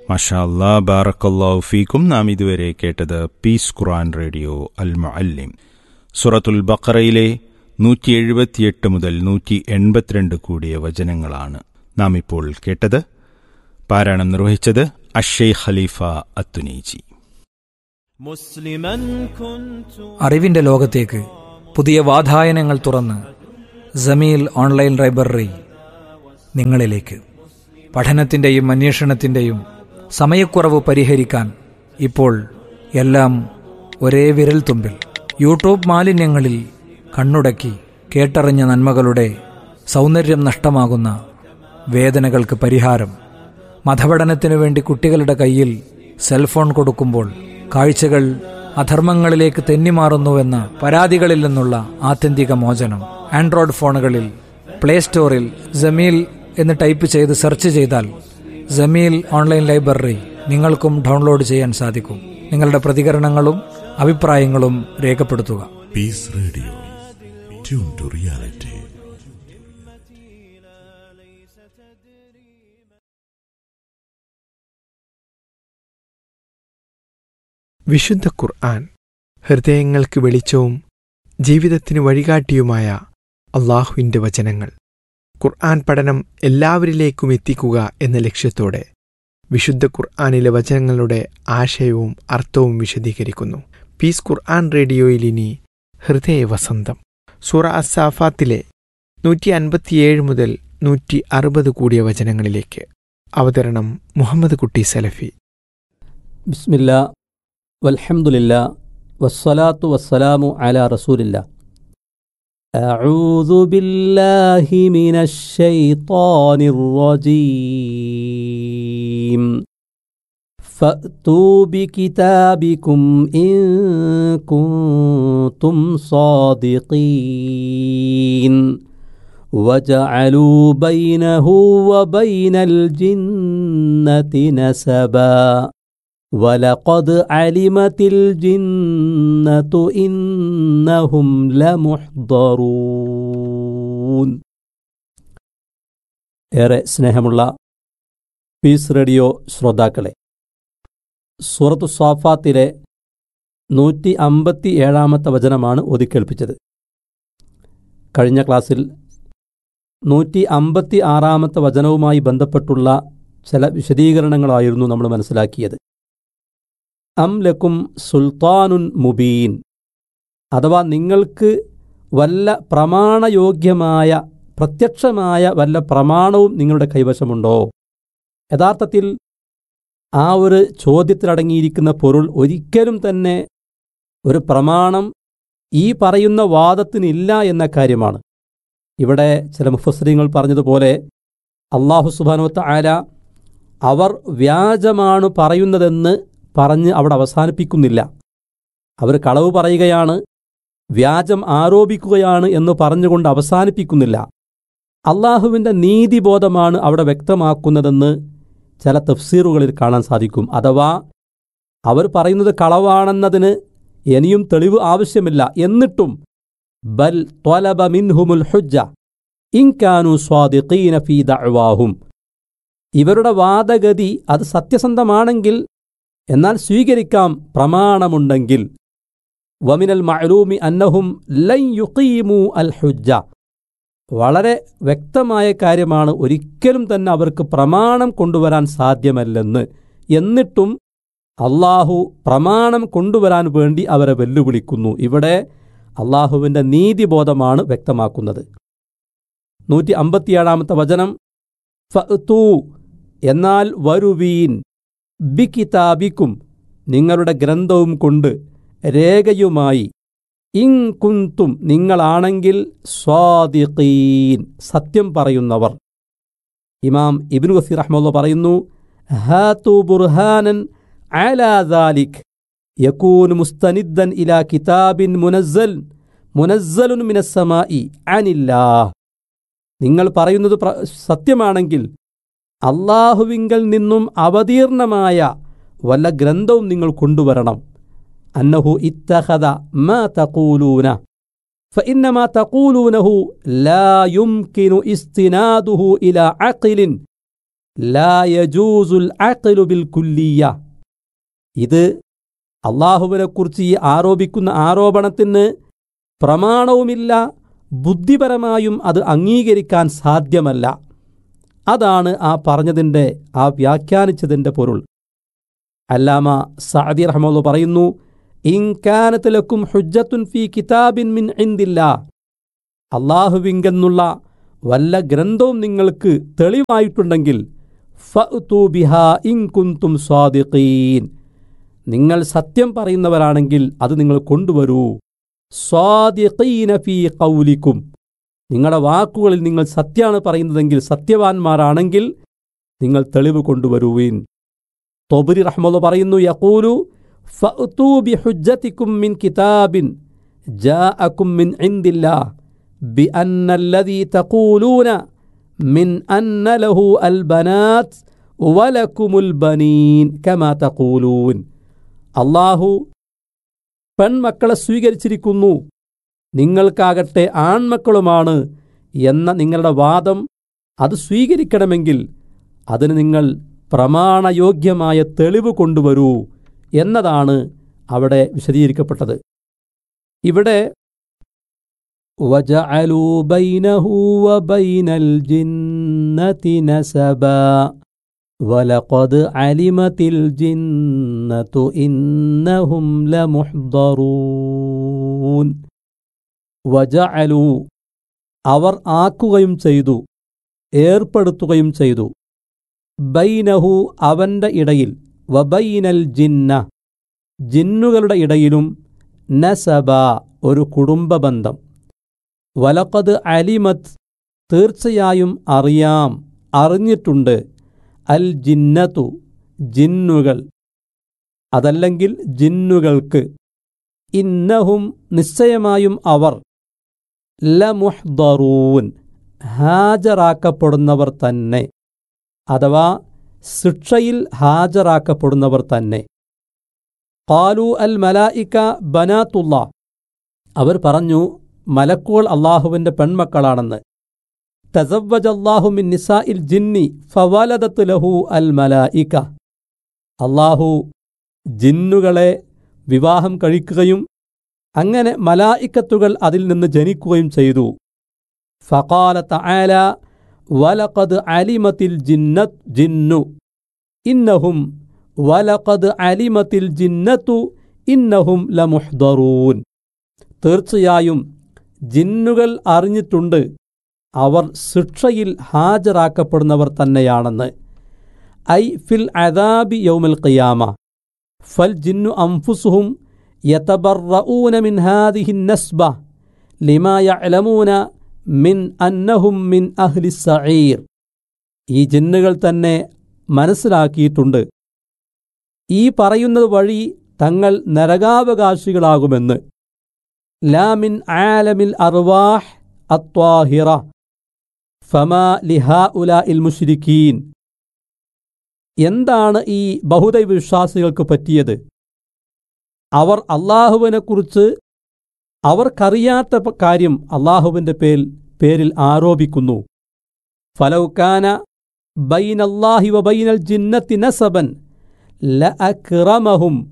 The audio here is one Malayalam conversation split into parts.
മഷാ അല്ലാ ബാറക്കല്ലാഹു ഫീക്കും നാം ഇതുവരെ കേട്ടത് പീസ് ഖുറാൻ റേഡിയോ അൽ മുഅല്ലിം സുറത്തുൽ ബഖറയിലെ നൂറ്റി എഴുപത്തിയെട്ട് മുതൽ നൂറ്റി എൺപത്തിരണ്ട് കൂടിയ വചനങ്ങളാണ് നാം ഇപ്പോൾ കേട്ടത് പാരായണം നിർവഹിച്ചത് അഷേ ഖലീഫ അത്തുനീജി അറിവിന്റെ ലോകത്തേക്ക് പുതിയ വാതായനങ്ങൾ തുറന്ന് ജമീൽ ഓൺലൈൻ ലൈബ്രറി നിങ്ങളിലേക്ക് പഠനത്തിൻ്റെയും അന്വേഷണത്തിൻ്റെയും സമയക്കുറവ് പരിഹരിക്കാൻ ഇപ്പോൾ എല്ലാം ഒരേ വിരൽ തുമ്പിൽ യൂട്യൂബ് മാലിന്യങ്ങളിൽ കണ്ണുടക്കി കേട്ടറിഞ്ഞ നന്മകളുടെ സൗന്ദര്യം നഷ്ടമാകുന്ന വേദനകൾക്ക് പരിഹാരം മതപഠനത്തിനു വേണ്ടി കുട്ടികളുടെ കയ്യിൽ സെൽഫോൺ കൊടുക്കുമ്പോൾ കാഴ്ചകൾ അധർമ്മങ്ങളിലേക്ക് തെന്നിമാറുന്നുവെന്ന പരാതികളിൽ നിന്നുള്ള ആത്യന്തിക മോചനം ആൻഡ്രോയിഡ് ഫോണുകളിൽ പ്ലേ സ്റ്റോറിൽ ജമീൽ എന്ന് ടൈപ്പ് ചെയ്ത് സെർച്ച് ചെയ്താൽ ജമീൽ ഓൺലൈൻ ലൈബ്രറി നിങ്ങൾക്കും ഡൗൺലോഡ് ചെയ്യാൻ സാധിക്കും നിങ്ങളുടെ പ്രതികരണങ്ങളും അഭിപ്രായങ്ങളും രേഖപ്പെടുത്തുക peace radio tune to reality വിശുദ്ധ ഖുർആൻ ഹൃദയങ്ങൾക്ക് വെളിച്ചവും ജീവിതത്തിന് വഴികാട്ടിയുമായ അള്ളാഹുവിൻ്റെ വചനങ്ങൾ ഖുർആൻ പഠനം എല്ലാവരിലേക്കും എത്തിക്കുക എന്ന ലക്ഷ്യത്തോടെ വിശുദ്ധ ഖുർആനിലെ വചനങ്ങളുടെ ആശയവും അർത്ഥവും വിശദീകരിക്കുന്നു പീസ് ഖുർആൻ റേഡിയോയിൽ ഇനി ഹൃദയ വസന്തം സൂറ അസാഫാത്തിലെ നൂറ്റി അൻപത്തിയേഴ് മുതൽ നൂറ്റി അറുപത് കൂടിയ വചനങ്ങളിലേക്ക് അവതരണം മുഹമ്മദ് കുട്ടി സലഫി ബിസ്മില്ല വൽഹംദുലില്ല വസ്സലാത്തു വസ്സലാമു അല റസൂലില്ല أعوذ بالله من الشيطان الرجيم فأتوا بكتابكم إن كنتم صادقين وجعلوا بينه وبين الجنة نسبا ولقد علمت الجنة إنهم لمحضرون ഏറെ സ്നേഹമുള്ള പീസ് റേഡിയോ ശ്രോതാക്കളെ സൂറത്തു സ്വാഫാത്തിലെ നൂറ്റി അമ്പത്തി ഏഴാമത്തെ വചനമാണ് ഒതുക്കേൽപ്പിച്ചത് കഴിഞ്ഞ ക്ലാസ്സിൽ നൂറ്റി അമ്പത്തി ആറാമത്തെ വചനവുമായി ബന്ധപ്പെട്ടുള്ള ചില വിശദീകരണങ്ങളായിരുന്നു നമ്മൾ മനസ്സിലാക്കിയത് അം ലക്കും സുൽത്താനുൻ മുബീൻ അഥവാ നിങ്ങൾക്ക് വല്ല പ്രമാണയോഗ്യമായ പ്രത്യക്ഷമായ വല്ല പ്രമാണവും നിങ്ങളുടെ കൈവശമുണ്ടോ യഥാർത്ഥത്തിൽ ആ ഒരു ചോദ്യത്തിലടങ്ങിയിരിക്കുന്ന പൊരുൾ ഒരിക്കലും തന്നെ ഒരു പ്രമാണം ഈ പറയുന്ന വാദത്തിനില്ല എന്ന കാര്യമാണ് ഇവിടെ ചില മുഫസ്രീങ്ങൾ പറഞ്ഞതുപോലെ അള്ളാഹു സുബാനുവത്ത ആല അവർ വ്യാജമാണ് പറയുന്നതെന്ന് പറഞ്ഞ് അവിടെ അവസാനിപ്പിക്കുന്നില്ല അവർ കളവ് പറയുകയാണ് വ്യാജം ആരോപിക്കുകയാണ് എന്ന് പറഞ്ഞുകൊണ്ട് അവസാനിപ്പിക്കുന്നില്ല അള്ളാഹുവിൻ്റെ നീതിബോധമാണ് അവിടെ വ്യക്തമാക്കുന്നതെന്ന് ചില തഫ്സീറുകളിൽ കാണാൻ സാധിക്കും അഥവാ അവർ പറയുന്നത് കളവാണെന്നതിന് ഇനിയും തെളിവ് ആവശ്യമില്ല എന്നിട്ടും ബൽ ത്വലബ മിൻഹുമുൽ ഹുജ്ജ ഇൻകാനു സ്വാദിഖീന ഫീ ദഅ്വാഹും ഇവരുടെ വാദഗതി അത് സത്യസന്ധമാണെങ്കിൽ എന്നാൽ സ്വീകരിക്കാം പ്രമാണമുണ്ടെങ്കിൽ വമിനൽ മഅലൂമി അന്നഹും ലൻ യുഖീമു അൽ ഹുജ്ജ വളരെ വ്യക്തമായ കാര്യമാണ് ഒരിക്കലും തന്നെ അവർക്ക് പ്രമാണം കൊണ്ടുവരാൻ സാധ്യമല്ലെന്ന് എന്നിട്ടും അള്ളാഹു പ്രമാണം കൊണ്ടുവരാൻ വേണ്ടി അവരെ വെല്ലുവിളിക്കുന്നു ഇവിടെ അള്ളാഹുവിൻ്റെ നീതിബോധമാണ് വ്യക്തമാക്കുന്നത് നൂറ്റി അമ്പത്തിയേഴാമത്തെ വചനം ഫഅ്തൂ എന്നാൽ വരുവീൻ ബി കിതാബിക്കും നിങ്ങളുടെ ഗ്രന്ഥവും കൊണ്ട് രേഖയുമായി ഇൻ കുന്തും നിങ്ങളാണെങ്കിൽ സ്വാദിഖീൻ സത്യം പറയുന്നവർ ഇമാം ഇബ്നു വസീർ റഹ്മുള്ള പറയുന്നു ഹാതു ബുർഹാനൻ അലാ ദാലിക് യകൂൻ മുസ്തനിദ്ദൻ ഇലാ കിതാബിൻ മുനസ്സൽ മുനസ്സലുൻ മിനസ്സമായി അനില്ലാഹ് നിങ്ങൾ പറയുന്നത് പ്ര- സത്യമാണെങ്കിൽ അള്ളാഹുവിങ്കൽ നിന്നും അവതീർണമായ വല്ല ഗ്രന്ഥവും നിങ്ങൾ കൊണ്ടുവരണം അന്നഹു ഇത്തഹദ മാ തഖൂലൂന فإنما تقولونه لا يمكن استناده إلى عقل ലാ യജൂസുൽ അഖ്ലു ബിൽ കുല്ലിയ ഇത് അള്ളാഹുവിനെക്കുറിച്ച് ഈ ആരോപിക്കുന്ന ആരോപണത്തിന് പ്രമാണവുമില്ല ബുദ്ധിപരമായും അത് അംഗീകരിക്കാൻ സാധ്യമല്ല അതാണ് ആ പറഞ്ഞതിൻ്റെ ആ വ്യാഖ്യാനിച്ചതിൻ്റെ പൊരുൾ അല്ലാമ സഅദി റഹ്മുള്ള പറയുന്നു ഇൻകാനത്തിലക്കും ഹുജ്ജത്തുൻ ഫി കിതാബിൻ മിൻ ഇന്ദില്ല അള്ളാഹുവിങ്കെന്നുള്ള വല്ല ഗ്രന്ഥവും നിങ്ങൾക്ക് തെളിവായിട്ടുണ്ടെങ്കിൽ ഫഅ്തു ബിഹാ ഇൻ കുന്തും സ്വാദിഖീൻ നിങ്ങൾ സത്യം പറയുന്നവരാണെങ്കിൽ അത് നിങ്ങൾ കൊണ്ടുവരൂ സ്വാദിഖീന ഫീ ഖൗലിക്കും നിങ്ങളുടെ വാക്കുകളിൽ നിങ്ങൾ സത്യമാണ് പറയുന്നതെങ്കിൽ സത്യവാന്മാരാണെങ്കിൽ നിങ്ങൾ തെളിവ് കൊണ്ടുവരുവീൻ തൊബരി റഹ്മുള്ള പറയുന്നു യഖൂലു ഫഅ്തു ബിഹുജ്ജതിക്കും മിൻ കിതാബിൻ ജാഅക്കും മിൻ ഇൻദില്ലാ بأن الذي تقولون من أن له البنات ولكم البنين كما تقولون അള്ളാഹു പെൺമക്കളെ സ്വീകരിച്ചിരിക്കുന്നു നിങ്ങൾക്കാകട്ടെ ആൺമക്കളുമാണ് എന്ന നിങ്ങളുടെ വാദം അത് സ്വീകരിക്കണമെങ്കിൽ അതിന് നിങ്ങൾ പ്രമാണയോഗ്യമായ തെളിവ് കൊണ്ടുവരൂ എന്നതാണ് അവിടെ വിശദീകരിക്കപ്പെട്ടത് ഇവിടെ وجعلوا بينه وبين الجنة نسبا ولقد علمت الجنة إنهم لمحضرون وجعلوا അവർ ആക്കുകയും ചെയ്തു ഏർപ്പെടുത്തുകയും ചെയ്തു ബൈനഹു അവന്റെ ഇടയിൽ വബൈനൽ ജിന്ന ജിന്നുകളുടെ ഇടയിലും നസബ ഒരു കുടുംബബന്ധം വലക്കത് അലിമത് തീർച്ചയായും അറിയാം അറിഞ്ഞിട്ടുണ്ട് അൽ ജിന്നതു ജിന്നുകൾ അതല്ലെങ്കിൽ ജിന്നുകൾക്ക് ഇന്നഹും നിശ്ചയമായും അവർ ലമുഹ്ദറൂൻ ഹാജരാക്കപ്പെടുന്നവർ തന്നെ അഥവാ ശിക്ഷയിൽ ഹാജരാക്കപ്പെടുന്നവർ തന്നെ കാലു അൽ മലായിക്ക ബനാത്തുള്ള അവർ പറഞ്ഞു മലക്കുകൾ അള്ളാഹുവിന്റെ പെൺമക്കളാണെന്ന് തസവ്വജല്ലാഹു മിൻ നിസാഇൽ ജിന്നി ഫവലദത്ത് ലഹു അൽ മലായിക അള്ളാഹു ജിന്നുകളെ വിവാഹം കഴിക്കുകയും അങ്ങനെ മലായിക്കത്തുകൾ അതിൽ നിന്ന് ജനിക്കുകയും ചെയ്തു ഫഖാല തആല വലഖദ് അലിമത്തിൽ ജിന്നത്ത് ജിന്നു ഇന്നഹും വലഖദ് അലിമത്തിൽ ജിന്നത്തു ഇന്നഹും ലമുഹ്ദറൂൻ തീർച്ചയായും ജിന്നുകൾ അറിഞ്ഞിട്ടുണ്ട് അവർ ശിക്ഷയിൽ ഹാജരാക്കപ്പെടുന്നവർ തന്നെയാണെന്ന് ഐ ഫിൽ അദാബി യൗമൽ ഖിയാമ ഫൽ ജിന്നു അംഫുസുഹും യതബറഊന മിൻ ഹാദിഹി നസ്ബ ലിമാ യഅലമൂന മിൻ അന്നഹും മിൻ അഹ്ലി സഈർ ഈ ജിന്നുകൾ തന്നെ മനസ്സിലാക്കിയിട്ടുണ്ട് ഈ പറയുന്നത് വഴി തങ്ങൾ നരകാവകാശികളാകുമെന്ന് ലാമിൻ ആലമിൽ അർവാഹ് അത്വാഹിറ ഫമാ ലിഹാ ഉല ഇൽ മുഷിരിക്കീൻ എന്താണ് ഈ ബഹുദൈവ വിശ്വാസികൾക്ക് പറ്റിയത് അവർ അള്ളാഹുവിനെക്കുറിച്ച് അവർക്കറിയാത്ത പ- കാര്യം അള്ളാഹുവിൻ്റെ പേൽ പേരിൽ ആരോപിക്കുന്നു ഫലൗക്കാന ബൈനല്ലാഹി വ ബൈനൽ ജിന്നത്തി നസബൻ ലഅക്രമഹും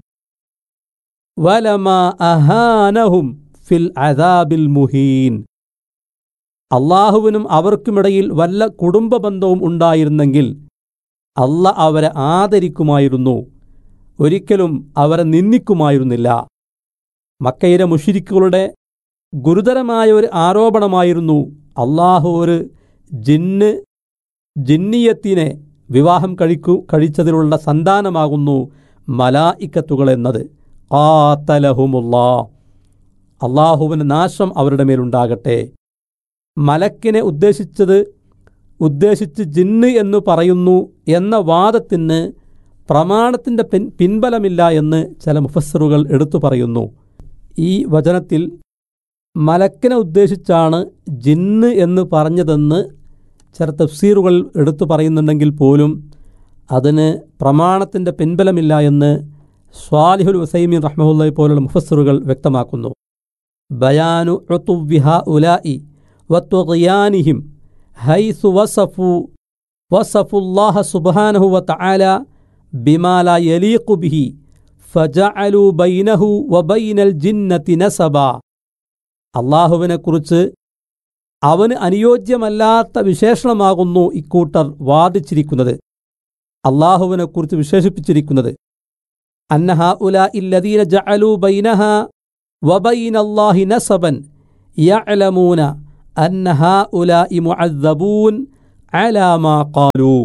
വലമാ അഹാനഹും ഫിൽ അദാബിൽ മുഹീൻ അള്ളാഹുവിനും അവർക്കുമിടയിൽ വല്ല കുടുംബബന്ധവും ഉണ്ടായിരുന്നെങ്കിൽ അല്ല അവരെ ആദരിക്കുമായിരുന്നു ഒരിക്കലും അവരെ നിന്ദിക്കുമായിരുന്നില്ല മക്കയിലെ മുഷിരിക്കുകളുടെ ഗുരുതരമായ ഒരു ആരോപണമായിരുന്നു അള്ളാഹു ഒരു ജിന്ന് ജിന്നിയത്തിനെ വിവാഹം കഴിക്കു കഴിച്ചതിലുള്ള സന്താനമാകുന്നു മലായിക്കത്തുകൾ എന്നത് കാത്തലഹുമുല്ലാ അള്ളാഹുവിന് നാശം അവരുടെ മേലുണ്ടാകട്ടെ മലക്കിനെ ഉദ്ദേശിച്ചത് ഉദ്ദേശിച്ച് ജിന്ന് എന്ന് പറയുന്നു എന്ന വാദത്തിന് പ്രമാണത്തിൻ്റെ പിൻ പിൻബലമില്ല എന്ന് ചില മുഫസ്സറുകൾ എടുത്തു പറയുന്നു ഈ വചനത്തിൽ മലക്കിനെ ഉദ്ദേശിച്ചാണ് ജിന്ന് എന്ന് പറഞ്ഞതെന്ന് ചില തഫ്സീറുകൾ എടുത്തു പറയുന്നുണ്ടെങ്കിൽ പോലും അതിന് പ്രമാണത്തിൻ്റെ പിൻബലമില്ല എന്ന് സ്വാലിഹുൽ വസൈമീൻ റഹ്മുല്ല പോലുള്ള മുഫസ്സറുകൾ വ്യക്തമാക്കുന്നു ബയാനു ഉത്തുവ്വിഹ ഉലായി വത്വഖിയാനിഹിം ഹൈസു വസഫു വസഫുല്ലാഹ സുബ്ഹാനഹു വ തആല ബിമാ ലാ യലീഖു ബിഹി ഫജഅലു ബൈനഹു വബൈനൽ ജിന്നത്തി നസബ അള്ളാഹുവിനെക്കുറിച്ച് അവന് അനുയോജ്യമല്ലാത്ത വിശേഷണമാകുന്നു ഇക്കൂട്ടർ വാദിച്ചിരിക്കുന്നത് അള്ളാഹുവിനെക്കുറിച്ച് വിശേഷിപ്പിച്ചിരിക്കുന്നത് അന്നഹ ഉല ഇല്ലദീന ജഅലു ബൈനഹ വബൈനല്ലാഹി നസബൻ യഅലമൂന അന്നഹ ഉല മുഅദ്ദബൂൻ അലാ മാ ഖാലു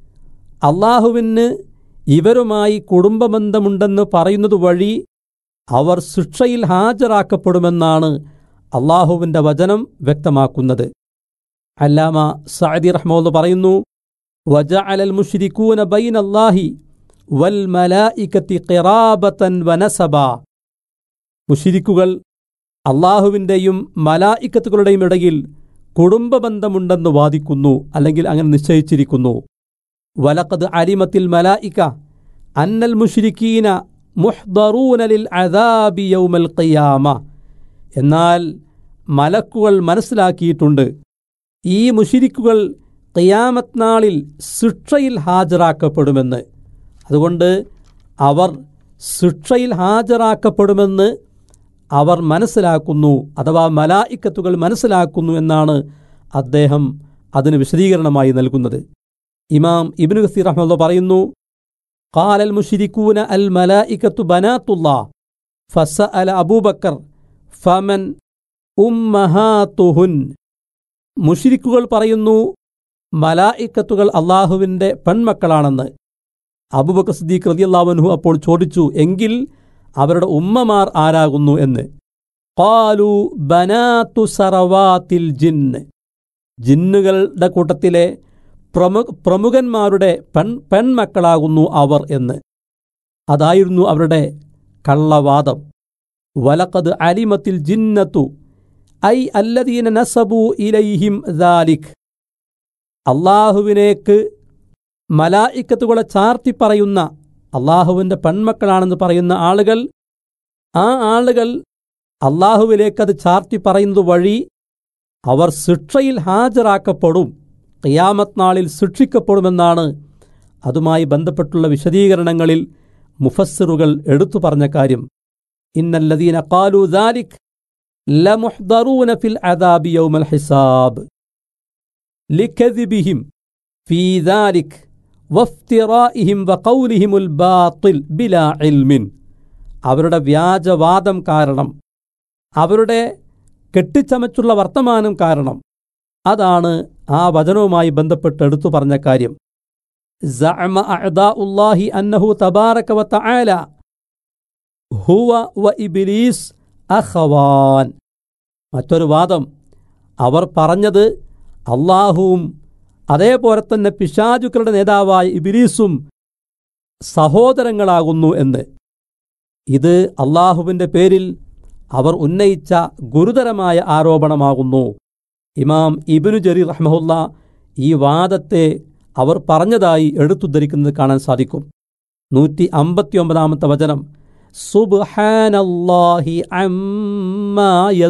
അള്ളാഹുവിന് ഇവരുമായി കുടുംബബന്ധമുണ്ടെന്ന് പറയുന്നത് വഴി അവർ ശിക്ഷയിൽ ഹാജരാക്കപ്പെടുമെന്നാണ് അള്ളാഹുവിൻ്റെ വചനം വ്യക്തമാക്കുന്നത് അല്ലാമ സഅദി റഹ്മോന്ന് പറയുന്നു വജ അലൽ മുഷ്രിക്കൂന ബൈൻ അല്ലാഹി വൽ മലായിക്കത്തി ഖിറാബത്തൻ വനസബ മുഷിരിക്കുകൾ അള്ളാഹുവിൻ്റെയും മലായിക്കത്തുകളുടെയും ഇടയിൽ കുടുംബബന്ധമുണ്ടെന്ന് വാദിക്കുന്നു അല്ലെങ്കിൽ അങ്ങനെ നിശ്ചയിച്ചിരിക്കുന്നു വലക്കത് അരിമത്തിൽ മലായിക്ക അന്നൽ മുഷ്രിക്കീന മുഹ്ദറൂനലിൽ അദാബി യൗമൽ ഖിയാമ എന്നാൽ മലക്കുകൾ മനസ്സിലാക്കിയിട്ടുണ്ട് ഈ മുഷിരിക്കുകൾ ഖിയാമത്ത് നാളിൽ ശിക്ഷയിൽ ഹാജരാക്കപ്പെടുമെന്ന് അതുകൊണ്ട് അവർ ശിക്ഷയിൽ ഹാജരാക്കപ്പെടുമെന്ന് അവർ മനസ്സിലാക്കുന്നു അഥവാ മലായിക്കത്തുകൾ മനസ്സിലാക്കുന്നു എന്നാണ് അദ്ദേഹം അതിന് വിശദീകരണമായി നൽകുന്നത് ഇമാം ഇബ്നു ഖസീർ റഹ്മുള്ള പറയുന്നു ഖാലൽ മുഷിരിക്കൂന അൽ മലായിക്കത്തു ബനാത്തുല്ലാ ഫസ അല അബൂബക്കർ ഫമൻ ഉമ്മഹാത്തുഹുൻ മുഷിരിക്കുകൾ പറയുന്നു മലായിക്കത്തുകൾ അള്ളാഹുവിൻ്റെ പെൺമക്കളാണെന്ന് അബുബക്കർ സിദ്ദീഖ് റതിയല്ലാവൻഹു അപ്പോൾ ചോദിച്ചു എങ്കിൽ അവരുടെ ഉമ്മമാർ ആരാകുന്നു എന്ന് ഖാലു ബനാത്തു സറവാത്തിൽ ജിന്ന് ജിന്നുകളുടെ കൂട്ടത്തിലെ പ്രമു പ്രമുഖന്മാരുടെ പെൺ പെൺമക്കളാകുന്നു അവർ എന്ന് അതായിരുന്നു അവരുടെ കള്ളവാദം വലക്കത് അലിമത്തിൽ ജിന്നത്തു ഐ അല്ലദീന നസബു ഇലൈഹിം ദാലിഖ് അള്ളാഹുവിനേക്ക് മലായിക്കത്തുകളെ ചാർത്തി പറയുന്ന അള്ളാഹുവിൻ്റെ പെൺമക്കളാണെന്ന് പറയുന്ന ആളുകൾ ആ ആളുകൾ അള്ളാഹുവിലേക്കത് ചാർത്തി പറയുന്നത് വഴി അവർ ശിക്ഷയിൽ ഹാജരാക്കപ്പെടും ഖിയാമത്ത് നാളിൽ ശിക്ഷിക്കപ്പെടുമെന്നാണ് അതുമായി ബന്ധപ്പെട്ടുള്ള വിശദീകരണങ്ങളിൽ മുഫസ്സിറുകൾ എടുത്തു പറഞ്ഞ കാര്യം ഇന്നല്ലദീന ഖാലു ദാലിക് ലമുഹ്ദറൂന ഫിൽ അദാബി യൗമൽ ഹിസാബ് ലിഖദിബിഹിം ഫീ ദാലിക് വഫ്തിറാഇഹിം വഖൗലിഹിമുൽ ബാത്തിൽ ബിലാ ഇൽമിൻ അവരുടെ വ്യാജവാദം കാരണം അവരുടെ കെട്ടിച്ചമച്ചുള്ള വർത്തമാനം കാരണം അതാണ് ആ വചനവുമായി ബന്ധപ്പെട്ട് എടുത്തു പറഞ്ഞ കാര്യം زعم أعداء الله أنه تبارك وتعالى هو وإبليس أخوان മറ്റൊരു വാദം അവർ പറഞ്ഞത് അള്ളാഹുവും അതേപോലെ തന്നെ പിശാചുക്കളുടെ നേതാവായ ഇബിലീസും സഹോദരങ്ങളാകുന്നു എന്ന് ഇത് അള്ളാഹുവിൻ്റെ പേരിൽ അവർ ഉന്നയിച്ച ഗുരുതരമായ ആരോപണമാകുന്നു ഇമാം ഇബിനു ജരീർ റഹ്മഹുല്ല ഈ വാദത്തെ അവർ പറഞ്ഞതായി എടുത്തുദ്ധരിക്കുന്നത് കാണാൻ സാധിക്കും നൂറ്റി അമ്പത്തിയൊമ്പതാമത്തെ വചനം സുബ്ഹാനല്ലാഹി അമ്മാ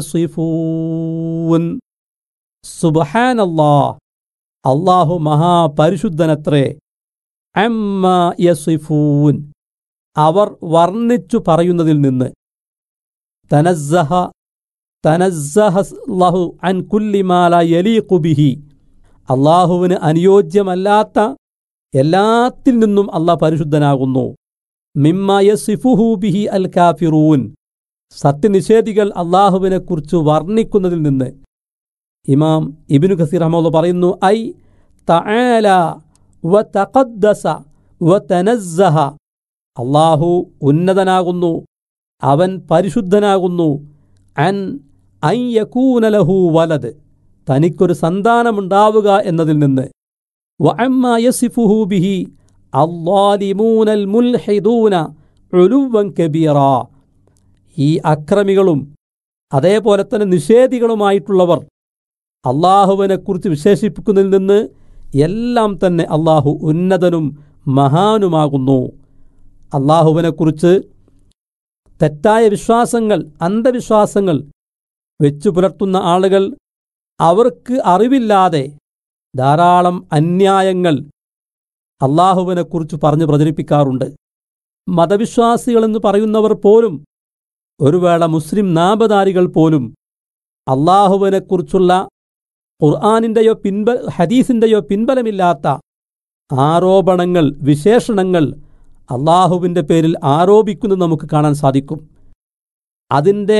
യസിഫൂൻ സുബ്ഹാനല്ലാ അള്ളാഹു മഹാപരിശുദ്ധനത്രേ അമ്മാ യസിഫൂൻ അവർ വർണ്ണിച്ചു പറയുന്നതിൽ നിന്ന് തനസ്സഹ തനസ്സഹ ലഹു അൻ കുല്ലിമാല യലീഖു ബിഹി അള്ളാഹുവിന് അനുയോജ്യമല്ലാത്ത എല്ലാത്തിൽ നിന്നും അള്ളാഹ് പരിശുദ്ധനാകുന്നു മിമ്മ യസിഫുഹു ബിഹി അൽ കാഫിറൂൻ സത്യനിഷേധികൾ അള്ളാഹുവിനെക്കുറിച്ച് വർണ്ണിക്കുന്നതിൽ നിന്ന് ഇമാം ഇബിനു ഖസീർ അഹമ്മദ് പറയുന്നു ഐ തആല വ തഖദ്ദസ വ തനസ്സഹ അള്ളാഹു ഉന്നതനാകുന്നു അവൻ പരിശുദ്ധനാകുന്നു അൻ അൻ യകൂനലഹു വലത് തനിക്കൊരു സന്താനമുണ്ടാവുക എന്നതിൽ നിന്ന് വഅമ്മ യസിഫുഹു ബിഹി അള്ളാലിമൂനൽ മുൽഹിദൂന ഉലുവൻ കബീറ ഈ അക്രമികളും അതേപോലെ തന്നെ നിഷേധികളുമായിട്ടുള്ളവർ അള്ളാഹുവിനെക്കുറിച്ച് വിശേഷിപ്പിക്കുന്നതിൽ നിന്ന് എല്ലാം തന്നെ അള്ളാഹു ഉന്നതനും മഹാനുമാകുന്നു അള്ളാഹുവിനെക്കുറിച്ച് തെറ്റായ വിശ്വാസങ്ങൾ അന്ധവിശ്വാസങ്ങൾ വെച്ചു പുലർത്തുന്ന ആളുകൾ അവർക്ക് അറിവില്ലാതെ ധാരാളം അന്യായങ്ങൾ അള്ളാഹുവിനെക്കുറിച്ച് പറഞ്ഞു പ്രചരിപ്പിക്കാറുണ്ട് മതവിശ്വാസികളെന്ന് പറയുന്നവർ പോലും ഒരു വേള മുസ്ലിം നാമധാരികൾ പോലും അള്ളാഹുവിനെക്കുറിച്ചുള്ള ഖുർആാനിൻ്റെയോ പിൻബ ഹദീസിൻ്റെയോ പിൻബലമില്ലാത്ത ആരോപണങ്ങൾ വിശേഷണങ്ങൾ അള്ളാഹുവിൻ്റെ പേരിൽ ആരോപിക്കുന്നത് നമുക്ക് കാണാൻ സാധിക്കും അതിൻ്റെ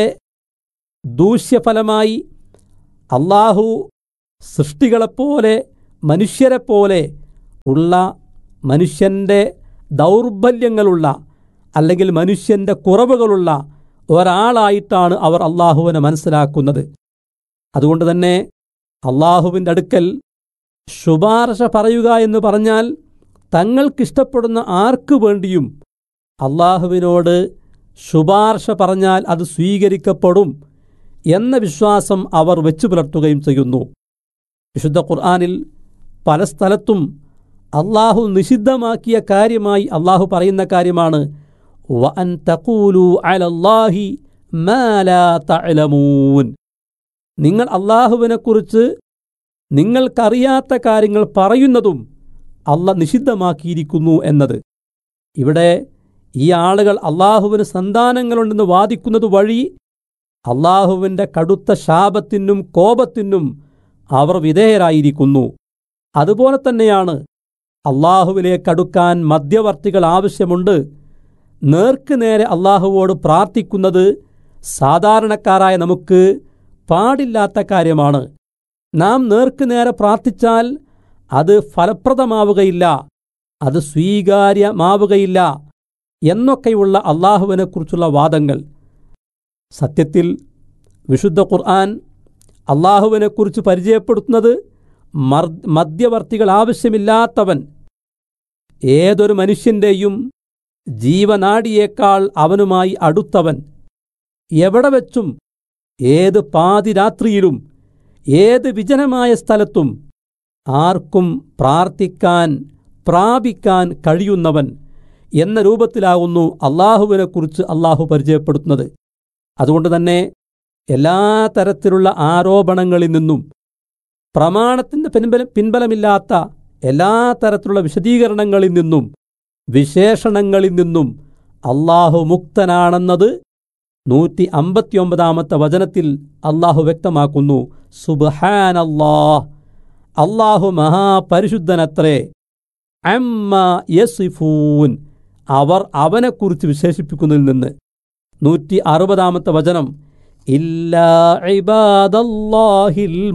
ദൂഷ്യഫലമായി അള്ളാഹു സൃഷ്ടികളെപ്പോലെ മനുഷ്യരെപ്പോലെ ഉള്ള മനുഷ്യൻ്റെ ദൗർബല്യങ്ങളുള്ള അല്ലെങ്കിൽ മനുഷ്യൻ്റെ കുറവുകളുള്ള ഒരാളായിട്ടാണ് അവർ അള്ളാഹുവിനെ മനസ്സിലാക്കുന്നത് അതുകൊണ്ട് തന്നെ അള്ളാഹുവിൻ്റെ അടുക്കൽ ശുപാർശ പറയുക എന്ന് പറഞ്ഞാൽ തങ്ങൾക്കിഷ്ടപ്പെടുന്ന ആർക്കു വേണ്ടിയും അള്ളാഹുവിനോട് ശുപാർശ പറഞ്ഞാൽ അത് സ്വീകരിക്കപ്പെടും എന്ന വിശ്വാസം അവർ വെച്ചു പുലർത്തുകയും ചെയ്യുന്നു വിശുദ്ധ ഖുർആാനിൽ പല സ്ഥലത്തും അള്ളാഹു നിഷിദ്ധമാക്കിയ കാര്യമായി അള്ളാഹു പറയുന്ന കാര്യമാണ് വഅൻ തഖൂലു അലല്ലാഹി മാ ലാ തഅലമൂൻ നിങ്ങൾ അള്ളാഹുവിനെക്കുറിച്ച് നിങ്ങൾക്കറിയാത്ത കാര്യങ്ങൾ പറയുന്നതും അല്ല നിഷിദ്ധമാക്കിയിരിക്കുന്നു എന്നത് ഇവിടെ ഈ ആളുകൾ അള്ളാഹുവിന് സന്താനങ്ങളുണ്ടെന്ന് വാദിക്കുന്നത് വഴി അള്ളാഹുവിൻ്റെ കടുത്ത ശാപത്തിനും കോപത്തിനും അവർ വിധേയരായിരിക്കുന്നു അതുപോലെ തന്നെയാണ് അള്ളാഹുവിലേക്കടുക്കാൻ മധ്യവർത്തികൾ ആവശ്യമുണ്ട് നേർക്ക് നേരെ അള്ളാഹുവോട് പ്രാർത്ഥിക്കുന്നത് സാധാരണക്കാരായ നമുക്ക് പാടില്ലാത്ത കാര്യമാണ് നാം നേർക്ക് നേരെ പ്രാർത്ഥിച്ചാൽ അത് ഫലപ്രദമാവുകയില്ല അത് സ്വീകാര്യമാവുകയില്ല എന്നൊക്കെയുള്ള അള്ളാഹുവിനെക്കുറിച്ചുള്ള വാദങ്ങൾ സത്യത്തിൽ വിശുദ്ധ ഖുർആൻ അള്ളാഹുവിനെക്കുറിച്ച് പരിചയപ്പെടുത്തുന്നത് മർ മധ്യവർത്തികൾ ആവശ്യമില്ലാത്തവൻ ഏതൊരു മനുഷ്യൻ്റെയും ജീവനാടിയേക്കാൾ അവനുമായി അടുത്തവൻ എവിടെ വെച്ചും ഏത് പാതിരാത്രിയിലും ഏത് വിജനമായ സ്ഥലത്തും ആർക്കും പ്രാർത്ഥിക്കാൻ പ്രാപിക്കാൻ കഴിയുന്നവൻ എന്ന രൂപത്തിലാകുന്നു അള്ളാഹുവിനെക്കുറിച്ച് അള്ളാഹു പരിചയപ്പെടുത്തുന്നത് അതുകൊണ്ട് തന്നെ എല്ലാ തരത്തിലുള്ള ആരോപണങ്ങളിൽ നിന്നും പ്രമാണത്തിൻ്റെ പിൻബല പിൻബലമില്ലാത്ത എല്ലാ തരത്തിലുള്ള വിശദീകരണങ്ങളിൽ നിന്നും വിശേഷണങ്ങളിൽ നിന്നും അള്ളാഹു മുക്തനാണെന്നത് നൂറ്റി അമ്പത്തിയൊമ്പതാമത്തെ വചനത്തിൽ അള്ളാഹു വ്യക്തമാക്കുന്നു സുബ്ഹാനല്ലാഹ് അള്ളാഹു മഹാപരിശുദ്ധനത്രേ അമ്മ യസിഫൂൻ അവർ അവനെക്കുറിച്ച് വിശേഷിപ്പിക്കുന്നതിൽ നിന്ന് നൂറ്റി അറുപതാമത്തെ വചനം ഇല്ലാ ഇബാദല്ലാഹിൽ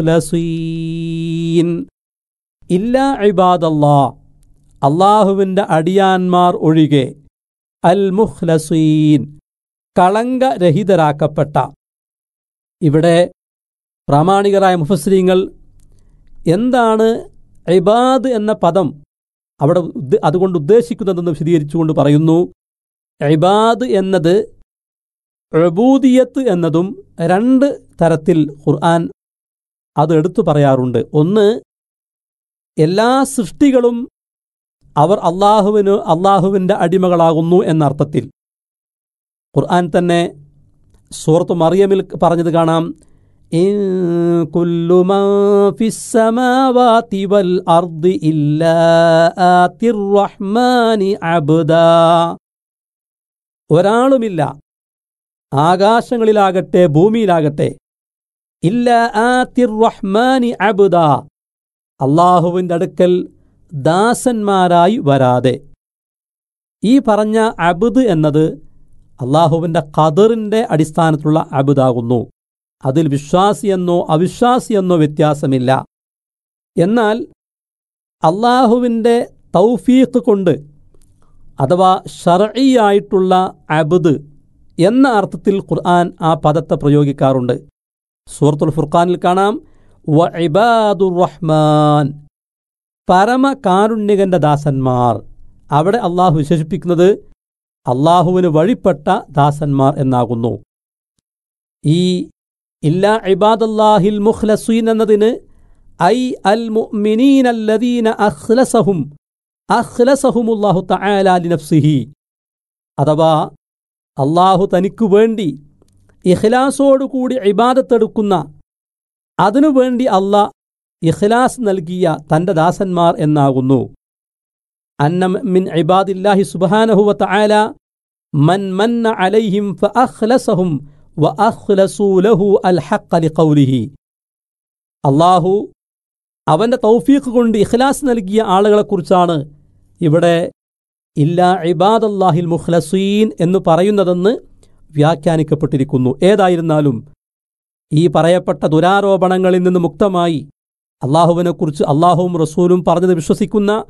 മുഖ്ലസീൻ ഇല്ലാ ഇബാദല്ലാ അള്ളാഹുവിൻ്റെ അടിയാന്മാർ ഒഴികെ അൽ മുഖ്ലസീൻ കളങ്കരഹിതരാക്കപ്പെട്ട ഇവിടെ പ്രാമാണികരായ മുഫസ്രീങ്ങൾ എന്താണ് ഇബാദ് എന്ന പദം അവിടെ ഉദ്ദ- അതുകൊണ്ട് ഉദ്ദേശിക്കുന്നതെന്ന് വിശദീകരിച്ചുകൊണ്ട് പറയുന്നു ഇബാദ് എന്നത് അബൂദിയത്ത് എന്നതും രണ്ട് തരത്തിൽ ഖുർആൻ അത് എടുത്തു പറയാറുണ്ട് ഒന്ന് എല്ലാ സൃഷ്ടികളും അവർ അള്ളാഹുവിന് അള്ളാഹുവിൻ്റെ അടിമകളാകുന്നു എന്ന അർത്ഥത്തിൽ ഖുർആൻ തന്നെ സൂറത്ത് മറിയമിൽ പറഞ്ഞത് കാണാം إن كل من في السماوات والأرض إلا آتي الرحمن عبدا ഒരാളുമില്ല ആകാശങ്ങളിലാകട്ടെ ഭൂമിയിലാകട്ടെ ഇല്ല ആതിർ റഹ്മാനി അബുദ അള്ളാഹുവിൻ്റെ അടുക്കൽ ദാസന്മാരായി വരാതെ ഈ പറഞ്ഞ അബുദ് എന്നത് അള്ളാഹുവിൻ്റെ ഖദറിൻ്റെ അടിസ്ഥാനത്തിലുള്ള അബുദാകുന്നു അതിൽ വിശ്വാസിയെന്നോ അവിശ്വാസിയെന്നോ വ്യത്യാസമില്ല എന്നാൽ അള്ളാഹുവിൻ്റെ തൗഫീഖ് കൊണ്ട് അഥവാ ഷർഈയായിട്ടുള്ള അബുദ് എന്ന അർത്ഥത്തിൽ ഖുർആൻ ആ പദത്തെ പ്രയോഗിക്കാറുണ്ട് സൂറത്തുൽ ഫുർഖാനിൽ കാണാം വ ഇബാദുർ റഹ്മാൻ പരമകാരുണ്യകന്റെ ദാസന്മാർ അവിടെ അള്ളാഹു വിശേഷിപ്പിക്കുന്നത് അള്ളാഹുവിന് വഴിപ്പെട്ട ദാസന്മാർ എന്നാകുന്നു ഈ ഇല്ലാ ഇബാദല്ലാഹിൽ മുഖ്ലസീൻ എന്നതിന് ഐ അൽ മുഅ്മിനീന അല്ലദീന അഖ്ലസഹും അഖ്ലസഹുമുല്ലാഹു തആല ലിനഫ്സിഹി അഥവാ അള്ളാഹു തനിക്കു വേണ്ടി ഇഖ്ലാസോടുകൂടി ഇബാദത്തെടുക്കുന്ന അതിനുവേണ്ടി അള്ളാഹ് ഇഖ്ലാസ് നൽകിയ തന്റെ ദാസന്മാർ എന്നാകുന്നു അന്ന മിൻ ഇബാദില്ലാഹി സുബ്ഹാനഹു വ തആല മൻ മന്ന അലൈഹിം ഫഅഖ്ലസഹും വഅഖ്ലസൂ ലഹു അൽ ഹഖ് ലിഖൗലിഹി അല്ലാഹു അവന്റെ തൗഫീഖ് കൊണ്ട് ഇഖ്ലാസ് നൽകിയ ആളുകളെക്കുറിച്ചാണ് ഇവിടെ ഇല്ലാ ഇബാദല്ലാഹിൽ മുഖ്ലസീൻ എന്ന് പറയുന്നതെന്ന് വ്യാഖ്യാനിക്കപ്പെട്ടിരിക്കുന്നു ഏതായിരുന്നാലും ഈ പറയപ്പെട്ട ദുരാരോപണങ്ങളിൽ നിന്ന് മുക്തമായി അള്ളാഹുവിനെക്കുറിച്ച് അള്ളാഹുവും റസൂലും പറഞ്ഞത് വിശ്വസിക്കുന്ന